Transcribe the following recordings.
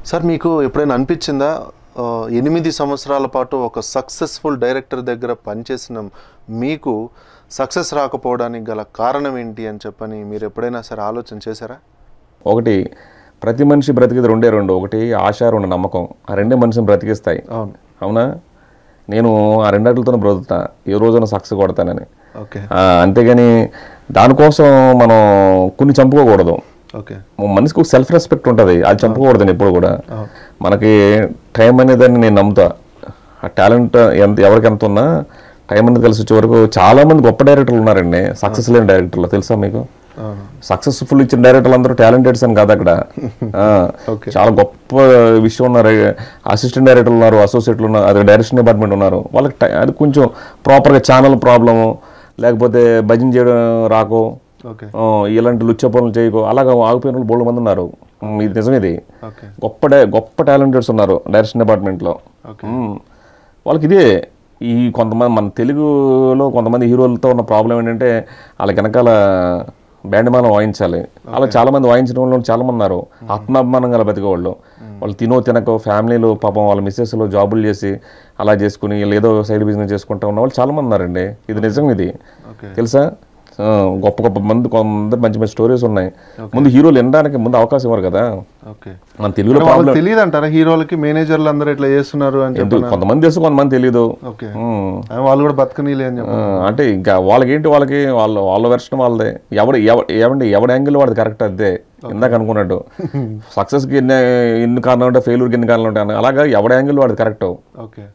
Sir మీకు ఎప్పుడైనా అనిపించిందా ఆ, ఎనిమిది సంవత్సరాల పాటు ఒక సక్సెస్ఫుల్ డైరెక్టర్ దగ్గర పనిచేసిన మీకు సక్సెస్ రాకపోవడానికి గల కారణం ఏంటి అని చెప్పని మీరు ఎప్పుడైనా సరే ఆలోచన చేశారా ఒకటి ప్రతి మనిషి బ్రతికేది రెండే రెండు ఒకటి ఆశ రెండు నమ్మకం ఆ రెండే మనిషిని బ్రతికిస్తాయి అవును అవునా నేను ఆ రెండట్లతోనే బ్రతుకుతా ఏ రోజున సక్సెస్ కొడతానని ఓకే ఆ, అంతేగాని దానికోసం మనం కొన్ని చంపుకోకూడదు ఓకే మనిషికి ఒక సెల్ఫ్ రెస్పెక్ట్ ఉంటుంది అది చంపకూడదు ఎప్పుడు కూడా అవును. మనకి టైం అనేదాన్ని నేను నమ్ముతా ఆ టాలెంట్ ఎంత ఎవరికి ఎంత ఉన్నా టైం అనేది కలిసి వచ్చే వరకు చాలా మంది గొప్ప డైరెక్టర్లు ఉన్నారండి సక్సెస్ లేని డైరెక్టర్లు తెలుసా మీకు అవును సక్సెస్ఫుల్ ఇచ్చిన డైరెక్టర్లు అందరూ టాలెంటెడ్స్ అని కాదు అక్కడ ఆ, Okay. చాలా గొప్ప విషయం ఉన్నారు అసిస్టెంట్ డైరెక్టర్లు ఉన్నారు అసోసియేట్లు ఉన్నారు అది డైరెక్షన్ డిపార్ట్మెంట్ ఉన్నారు వాళ్ళకి టై- అది కొంచెం ప్రాపర్గా ఛానల్ ప్రాబ్లము లేకపోతే భజన చేయడం రాకో ఓకే ఆ, ఇలాంటి లుచ్చ పనులు చేయకో అలాగా ఆగిపోయిన వాళ్ళు బోళ్ళు మంది ఉన్నారు ఉమ్, ఇది నిజమేది ఓకే గొప్ప డై- గొప్ప టాలెంటెడ్స్ ఉన్నారు డైరెక్షన్ డిపార్ట్మెంట్లో ఓకే ఉమ్. వాళ్ళకి ఇదే ఈ కొంతమంది మన తెలుగులో కొంతమంది హీరోలతో ఉన్న ప్రాబ్లం ఏంటంటే వాళ్ళకి వెనకాల బ్యాండ్ మేళం వాయించాలి అలా చాలా మంది వాయించిన వాళ్ళు చాలా మంది ఉన్నారు ఆత్మాభిమానం గల బతికేవాళ్ళు వాళ్ళు తినో తినకో ఫ్యామిలీలు పాపం వాళ్ళ మిస్సెస్లో జాబులు చేసి అలా చేసుకుని వీళ్ళు ఏదో సైడ్ బిజినెస్ చేసుకుంటూ ఉన్న వాళ్ళు చాలా మంది ఉన్నారండి ఇది నిజం ఇది ఓకే తెలుసా ఆ, గొప్ప గొప్ప మంది కొందరు మంచి మంచి స్టోరీస్ ఉన్నాయి ముందు హీరోలు వినడానికి ముందు అవకాశం ఇవ్వరు కదా ఓకే మన తెలుగులో వాళ్ళకి ప్రాబ్లం తెలియదు అంటారా హీరోలకి మేనేజర్లు అందరూ ఇట్లా చేస్తున్నారు అని చెప్పి కొంతమంది తెలుసు కొంతమంది తెలియదు ఓకే ఉమ్. ఆ, వాళ్ళు కూడా బతకనీలే అని చెప్పి ఆ, అంటే ఇంకా వాళ్ళకి ఏంటి వాళ్ళకి వాళ్ళ వాళ్ళ వెర్షన్ వాళ్ళదే ఎవడు ఎవ- ఏమండి ఎవడి యాంగిల్ వాడిది కరెక్ట్ అదే ఇందాక అనుకున్నట్టు సక్సెస్కి ఎన్ని ఎన్ని కారణాలు ఉంటాయి ఫెయిల్యూర్కి ఎన్ని కారణాలు ఉంటాయి అలాగా ఎవడి యాంగిల్ వాడిది కరెక్ట్ ఓకే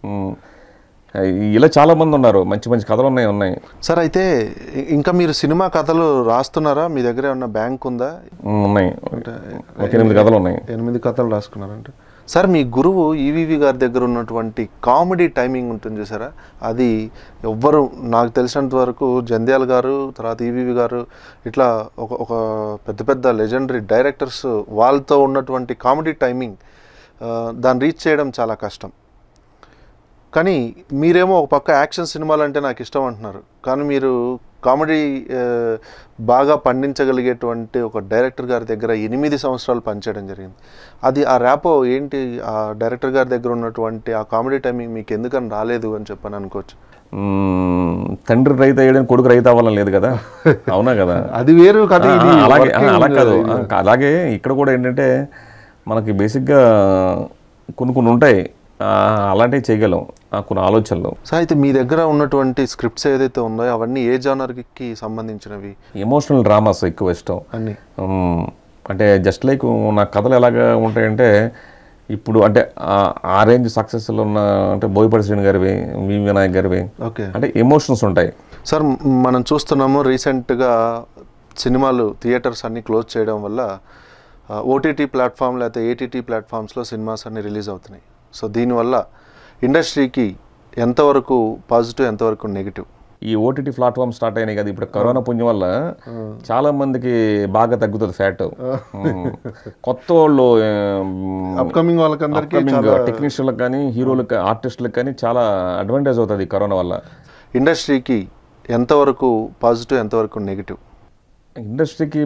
ఇలా చాలా మంది ఉన్నారు మంచి మంచి కథలు ఉన్నాయి ఉన్నాయి సార్ అయితే ఇ- ఇంకా మీరు సినిమా కథలు రాస్తున్నారా మీ దగ్గర ఏమన్నా బ్యాంక్ ఉందా ఉమ్, ఉన్నాయి ఒక ఎనిమిది కథలు ఉన్నాయి ఎనిమిది కథలు రాసుకున్నారంటే సార్ మీ గురువు ఈవీవి గారి దగ్గర ఉన్నటువంటి కామెడీ టైమింగ్ ఉంటుంది చూసారా అది ఎవ్వరు నాకు తెలిసినంత వరకు జంధ్యాల గారు తర్వాత ఈవీవి గారు ఇట్లా ఒక ఒక పెద్ద పెద్ద లెజెండరీ డైరెక్టర్స్ వాళ్ళతో ఉన్నటువంటి కామెడీ టైమింగ్ దాన్ని రీచ్ చేయడం చాలా కష్టం కానీ మీరేమో ఒక పక్క యాక్షన్ సినిమాలు అంటే నాకు ఇష్టం అంటున్నారు కానీ మీరు కామెడీ ఆ, బాగా పండించగలిగేటువంటి ఒక డైరెక్టర్ గారి దగ్గర ఎనిమిది సంవత్సరాలు పనిచేయడం జరిగింది అది ఆ ర్యాపో ఏంటి ఆ డైరెక్టర్ గారి దగ్గర ఉన్నటువంటి ఆ కామెడీ టైమింగ్ మీకు ఎందుకని రాలేదు అని చెప్పని అనుకోవచ్చు ఉమ్, తండ్రి రైతు అయ్యడానికి కొడుకు రైతు అవ్వాలని లేదు కదా అవునా కదా అది వేరు కథ ఆ, ఇది ఆ, అలాగే ఆ, working అలా కాదు ఇది. ఆ, అలాగే ఇక్కడ కూడా ఏంటంటే మనకి బేసిక్గా కొన్ని కొన్ని ఉంటాయి ఆ, అలాంటివి చేయగలం ఆ, కొన్ని ఆలోచనలు సో అయితే మీ దగ్గర ఉన్నటువంటి స్క్రిప్ట్స్ ఏదైతే ఉన్నాయో అవన్నీ ఏ జానర్కి సంబంధించినవి ఎమోషనల్ డ్రామాస్ ఎక్కువ ఇష్టం అన్నీ ఉమ్, అంటే జస్ట్ లైక్ నా కథలు ఎలాగా ఉంటాయంటే ఇప్పుడు అంటే ఆ- ఆ రేంజ్ సక్సెస్లో ఉన్న అంటే బోయపడి శ్రీని గారివి వి వినాయక్ గారివి ఓకే అంటే ఎమోషన్స్ ఉంటాయి సార్ మ్, మనం చూస్తున్నాము రీసెంట్గా సినిమాలు థియేటర్స్ అన్ని క్లోజ్ చేయడం వల్ల ఓటీటీ ప్లాట్ఫామ్ లేకపోతే ఏటీటీ ప్లాట్ఫామ్స్లో సినిమాస్ అన్ని రిలీజ్ అవుతున్నాయి సో దీనివల్ల ఇండస్ట్రీకి ఎంతవరకు పాజిటివ్ ఎంతవరకు నెగిటివ్ ఈ ఓటీటీ ప్లాట్ఫామ్ స్టార్ట్ అయినాయి కదా ఇప్పుడు కరోనా పుణ్యం వల్ల చాలా మందికి బాగా తగ్గుతుంది ఫ్యాట్ కొత్త వాళ్ళు అప్కమింగ్ వాళ్ళకందరికీ టెక్నీషియన్లకు కానీ హీరోలకు ఆర్టిస్టులకు కానీ చాలా అడ్వాంటేజ్ అవుతుంది ఈ కరోనా వల్ల ఇండస్ట్రీకి ఎంతవరకు పాజిటివ్ ఎంతవరకు నెగిటివ్ ఇండస్ట్రీకి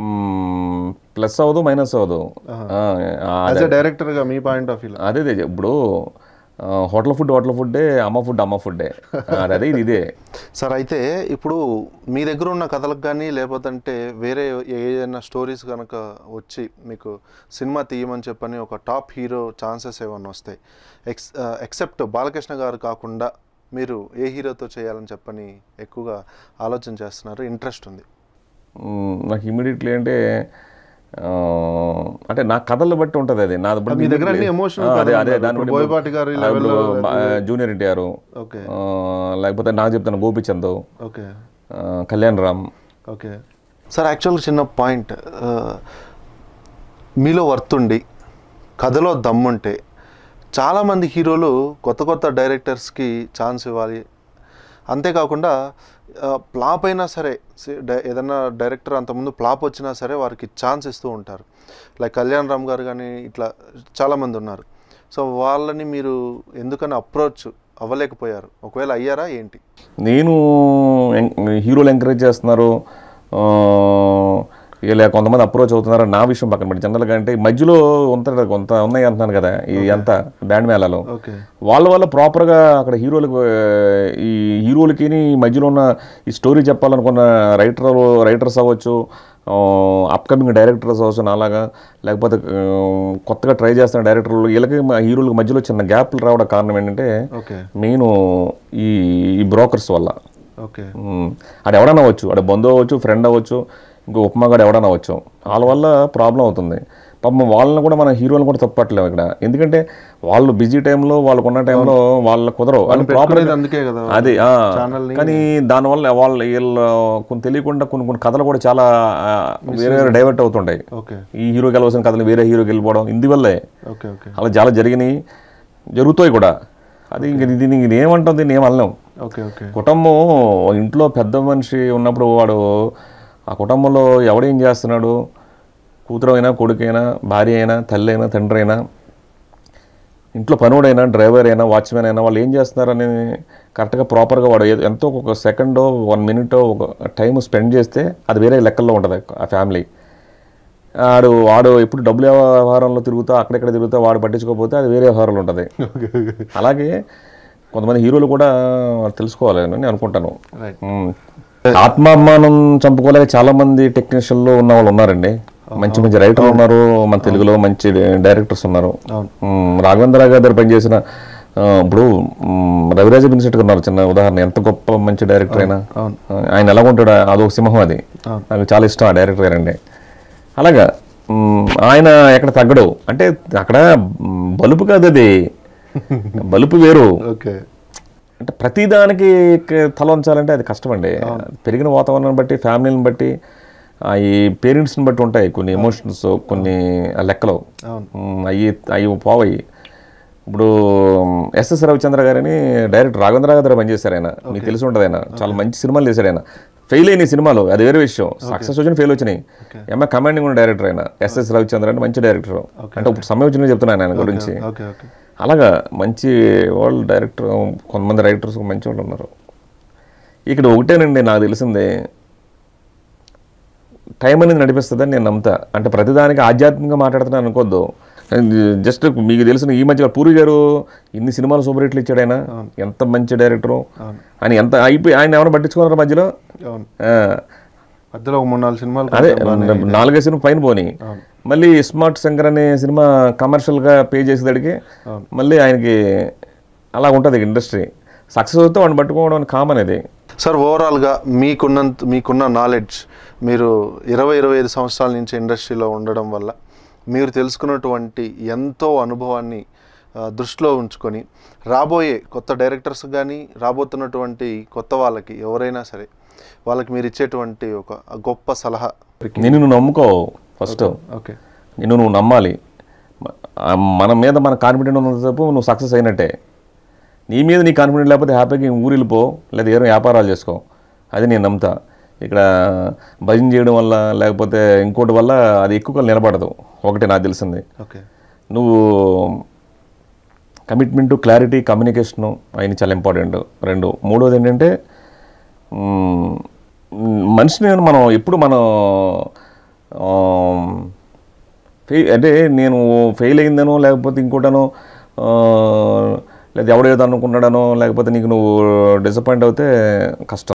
ప్లస్ అవ్వదు మైనస్ అవ్వదు ఆ, యాజ్ ఎ డైరెక్టర్గా మీ పాయింట్ ఆఫ్ వ్యూ అదే అదే ఇప్పుడు ఆ, హోటల్ ఫుడ్ హోటల్ ఫుడ్డే అమ్మ ఫుడ్ అమ్మ ఫుడ్డే అదే ఇది ఇదే సార్ అయితే ఇప్పుడు మీ దగ్గర ఉన్న కథలకు కానీ లేకపోతే వేరే ఏదైనా స్టోరీస్ కనుక వచ్చి మీకు సినిమా తీయమని చెప్పని ఒక టాప్ హీరో ఛాన్సెస్ ఏమన్నా వస్తాయి ఎక్స్ ఎక్సెప్ట్ బాలకృష్ణ గారు కాకుండా మీరు ఏ హీరోతో చేయాలని చెప్పని ఎక్కువగా ఆలోచన చేస్తున్నారు ఇంట్రెస్ట్ ఉంది మ్మ్, నాకు ఇమీడియట్లీ అంటే ఆ, అంటే నా కథలు బట్టి ఉంటుంది అది నా మీ దగ్గర అన్ని emotional అదే కథలు అదే ఉన్నాయి. దాని ఇప్పుడు బట్టి బోయపాటి గారి ఇప్పుడు level లో బా- జూనియర్ ఎన్టీఆర్ ఓకే ఆ, లేకపోతే నాకు చెప్తాను గోపిచంద్ ఓకే ఆ, కళ్యాణ్ రామ్ ఓకే సార్ యాక్చువల్గా చిన్న పాయింట్ మీలో వర్తుండి కథలో దమ్ముంటే చాలామంది హీరోలు కొత్త కొత్త డైరెక్టర్స్కి ఛాన్స్ ఇవ్వాలి అంతేకాకుండా ఫ్లాప్ అయినా సరే సి- డై- ఏదన్నా డైరెక్టర్ అంతకుముందు ఫ్లాప్ వచ్చినా సరే వారికి ఛాన్స్ ఇస్తూ ఉంటారు లైక్ కళ్యాణ్ రామ్ గారు కానీ ఇట్లా చాలామంది ఉన్నారు సో వాళ్ళని మీరు ఎందుకని అప్రోచ్ అవ్వలేకపోయారు ఒకవేళ అయ్యారా ఏంటి నేను ఎం- హీరోలు ఎంకరేజ్ చేస్తున్నారు ఆ, ఇలా కొంతమంది అప్రోచ్ అవుతున్నారు నా విషయం పక్కన పెట్టి జనరల్గా అంటే ఈ మధ్యలో ఉంటుంది కొంత ఉన్నాయి అంటున్నాను కదా ఇది ఎంత బ్యాండ్ మేళాలు ఓకే వాళ్ళ వల్ల ప్రాపర్గా అక్కడ హీరోలకు ఆ, ఈ హీరోలకి ఈ మధ్యలో ఉన్న ఈ స్టోరీ చెప్పాలనుకున్న రైటర్ రైటర్స్ అవ్వచ్చు అప్కమింగ్ డైరెక్టర్స్ అవ్వచ్చు నాలాగా లేకపోతే ఆ, కొత్తగా ట్రై చేస్తున్న డైరెక్టర్లు వీళ్ళకి మా హీరోలకు మధ్యలో చిన్న గ్యాప్లు రావడం కారణం ఏంటంటే ఓకే మెయిన్ ఈ ఈ బ్రోకర్స్ వల్ల ఓకే ఉమ్, ఆడ ఎవడన్నా అవ్వచ్చు ఆడ బంధువు అవ్వచ్చు ఫ్రెండ్ అవ్వచ్చు ఇంకో ఉప్మాగాడు ఎవడన్నా అవ్వచ్చు వాళ్ళ వల్ల ప్రాబ్లం అవుతుంది పాపం వాళ్ళని కూడా మన హీరోలను కూడా తప్పట్లేము ఇక్కడ ఎందుకంటే వాళ్ళు బిజీ టైంలో వాళ్ళకు ఉన్న టైంలో వాళ్ళ కుదరవు వాళ్ళు ప్రాపర్ పెట్టుకునేది అందుకే కదా అది ఆ, ఛానల్ కానీ దానివల్ల వాళ్ళు వీళ్ళు కొన్ని తెలియకుండా కొన్ని కొన్ని కథలు కూడా చాలా ఆ, వేరే వేరే డైవర్ట్ అవుతుంటాయి ఓకే ఈ హీరోకి వెళ్ళవలసిన కథలు వేరే హీరోకి వెళ్ళిపోవడం ఇందువల్లే ఓకే ఓకే అలా చాలా జరిగినాయి జరుగుతాయి కూడా అది ఇంక దీన్ని ఇంక ఏమంటాం దీన్ని ఏం అనలేం ఓకే ఓకే కుటుంబం ఇంట్లో పెద్ద మనిషి ఉన్నప్పుడు వాడు ఆ కుటుంబంలో ఎవడేం చేస్తున్నాడు కూతురు అయినా కొడుకైనా భార్య అయినా తల్లి అయినా తండ్రి అయినా ఇంట్లో పనుడైనా డ్రైవర్ అయినా వాచ్మెన్ అయినా వాళ్ళు ఏం చేస్తున్నారని కరెక్ట్గా ప్రాపర్గా వాడు ఏ- ఎంతో ఒక సెకండ్ వన్ మినిట్ ఒక టైం స్పెండ్ చేస్తే అది వేరే లెక్కల్లో ఉంటుంది ఆ ఫ్యామిలీ ఆడు వాడు ఎప్పుడు డబ్బులు వ్యవహారంలో తిరుగుతా అక్కడెక్కడ తిరుగుతా వాడు పట్టించుకోకపోతే అది వేరే వ్యవహారంలో ఉంటుంది ఓకే ఓకే అలాగే కొంతమంది హీరోలు కూడా తెలుసుకోవాలని నేను అనుకుంటాను రైట్ ఉమ్. ఆత్మాభిమానం చంపుకోలేక చాలా మంది టెక్నీషియన్లు ఉన్న వాళ్ళు ఉన్నారండి మంచి మంచి రైటర్లు ఉన్నారు మన తెలుగులో మంచి డైరెక్టర్స్ ఉన్నారు అవును ఉమ్, రాఘవేంద్ర గారి దగ్గర పనిచేసిన ఆ, ఇప్పుడు ఉమ్, రవిరాజ బిన్సెట్ ఉన్నారు చిన్న ఉదాహరణ ఎంత గొప్ప మంచి డైరెక్టర్ అయినా అవును ఆ, ఆయన ఎలా ఉంటాడు అదొక సింహం అది అవును. నాకు చాలా ఇష్టం ఆ డైరెక్టర్ గారండి అలాగా మ్, ఆయన ఎక్కడ తగ్గడు అంటే అక్కడ మ్, బలుపు కాదు అది బలుపు వేరు ఓకే అంటే ప్రతిదానికి క- తల ఉంచాలంటే అది కష్టం అండి పెరిగిన వాతావరణాన్ని బట్టి ఫ్యామిలీని బట్టి ఆ, ఈ పేరెంట్స్ని బట్టి ఉంటాయి కొన్ని ఎమోషన్స్ కొన్ని ఆ లెక్కలు అవును మ్, అవి అవి పోవయి ఇప్పుడు ఎస్ఎస్ రవిచంద్ర గారిని డైరెక్ట్ రాఘవేంద్ర గారి దగ్గర పనిచేశారు ఆయన మీకు తెలిసి ఉంటుంది ఆయన చాలా మంచి సినిమాలు చేశాడు ఆయన ఫెయిల్ అయిన సినిమాలు అది వేరే విషయం సక్సెస్ వచ్చిన ఫెయిల్ వచ్చినాయి ఎంఏ కమాండింగ్ ఉన్న డైరెక్టర్ ఆయన ఎస్ఎస్ రవిచంద్ర అంటే మంచి డైరెక్టర్ అంటే ఇప్పుడు సమయం వచ్చిన చెప్తున్నాను ఆయన గురించి ఓకే ఓకే అలాగా మంచి వాళ్ళు డైరెక్టర్ కొంతమంది రైటర్స్ మంచి వాళ్ళు ఉన్నారు ఇక్కడ ఒకటేనండి నాకు తెలిసింది టైం అనేది నడిపిస్తుందని నేను నమ్ముతా అంటే ప్రతిదానికి ఆధ్యాత్మికంగా మాట్లాడుతున్నాను అనుకోవద్దు జస్ట్ మీకు తెలిసిన ఈ మధ్య పూరి గారు ఇన్ని సినిమాలు సూపర్ హిట్లు ఇచ్చాడు ఆయన ఎంత మంచి డైరెక్టరు అవును ఆయన ఎంత అయిపోయి ఆయన ఏమైనా పట్టించుకున్నారు మధ్యలో అవును ఆ, మధ్యలో ఒక మూడు నాలుగు సినిమాలు అదే కొంచెం బాగానే- నాలుగైదు సినిమా పైన పోని అవును మళ్ళీ స్మార్ట్ శంకర్ అనే సినిమా కమర్షియల్గా పే చేసేదానికి అవును. మళ్ళీ ఆయనకి అలా ఉంటుంది ఇండస్ట్రీ సక్సెస్ అవుతే వాడిని పట్టుకోవడం కామన్ అది సార్ ఓవరాల్గా మీకున్నంత మీకున్న నాలెడ్జ్ మీరు ఇరవై ఇరవై ఐదు సంవత్సరాల నుంచి ఇండస్ట్రీలో ఉండడం వల్ల మీరు తెలుసుకున్నటువంటి ఎంతో అనుభవాన్ని ఆ, దృష్టిలో ఉంచుకొని రాబోయే కొత్త డైరెక్టర్స్ కానీ రాబోతున్నటువంటి కొత్త వాళ్ళకి ఎవరైనా సరే వాళ్ళకి మీరు ఇచ్చేటువంటి ఒక గొప్ప సలహా నిన్ను నువ్వు నమ్ముకో ఫస్ట్ ఓకే నిన్ను నువ్వు నమ్మాలి మ- ఆ మన మీద మన కాన్ఫిడెంట్ ఉన్నంతసేపు నువ్వు సక్సెస్ అయినట్టే నీ మీద నీ కాన్ఫిడెంట్ లేకపోతే హ్యాపీగా ఊరు వెళ్ళిపో లేదా ఏదో వ్యాపారాలు చేసుకో అది నేను నమ్ముతా ఇక్కడ భజన చేయడం వల్ల లేకపోతే ఇంకోటి వల్ల అది ఎక్కువ కాలం నిలబడదు ఒకటి నాకు తెలిసింది ఓకే నువ్వు కమిట్మెంటు క్లారిటీ కమ్యూనికేషను అయిన చాలా ఇంపార్టెంట్ రెండు మూడోది ఏంటంటే మ్, మనిషిని మనం ఎప్పుడు మనం ఫెయిల్ అంటే నేను ఫెయిల్ అయిందనో లేకపోతే ఇంకోటనో ఆ, లేదా ఎవడేదో అనుకున్నాడనో లేకపోతే నీకు నువ్వు డిసప్పాయింట్ అవుతే కష్టం